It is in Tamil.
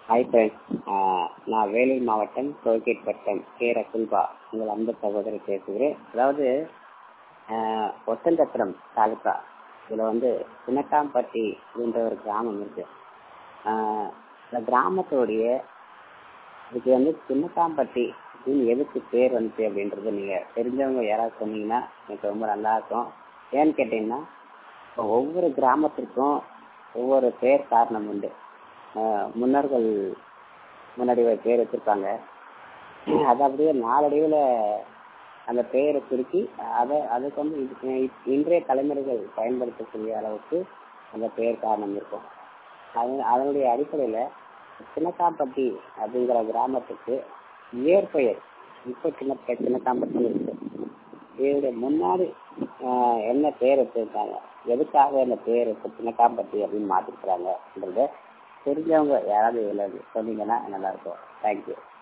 ஹாய் ஃப்ரெண்ட்ஸ் நான் வேலூர் மாவட்டம் டோல்கேட் வட்டம் கே ரகுல்பா உங்கள் அன்பு சகோதரி பேசுகிறேன் அதாவது ஆஹ், ஒட்டந்தத்திரம் தாலுக்கா இதில் வந்து சின்னக்காம்பட்டி அப்படின்ற ஒரு கிராமம் இருக்கு ஆஹ், இந்த கிராமத்தோடைய இதுக்கு வந்து சின்னக்காம்பட்டி அப்படின்னு எதுக்கு பேர் வந்துச்சு அப்படின்றது நீங்கள் தெரிஞ்சவங்க யாராவது சொன்னீங்கன்னா எனக்கு ரொம்ப நல்லா இருக்கும் ஏன்னு கேட்டீங்கன்னா இப்போ ஒவ்வொரு கிராமத்திற்கும் ஒவ்வொரு பேர் காரணம் உண்டு ஆஹ் முன்னோர்கள் முன்னாடி ஒரு பேர் வச்சிருப்பாங்க அது அப்படியே நாளடைவில் அந்த பெயரை சுருக்கி அதை அதுக்கு வந்து இது- இன்றைய தலைமுறைகள் பயன்படுத்தக்கூடிய அளவுக்கு அந்த பெயர் காரணம் இருக்கும் அது அதனுடைய அடிப்படையில் சின்னக்காம்பட்டி அப்படிங்கிற கிராமத்துக்கு இயற்பெயர் இப்போ சின்ன சின்னக்காம்பட்டி இருக்கு இதோட முன்னாடி ஆஹ், என்ன பேர் வச்சிருக்காங்க எதுக்காக இந்த பேர் இப்போ சின்னக்காம்பட்டி அப்படின்னு மாத்திருக்கிறாங்கன்றத தெரிஞ்சவங்க யாராவது இதில் சொன்னீங்கன்னா நல்லா இருக்கும் தேங்க்யூ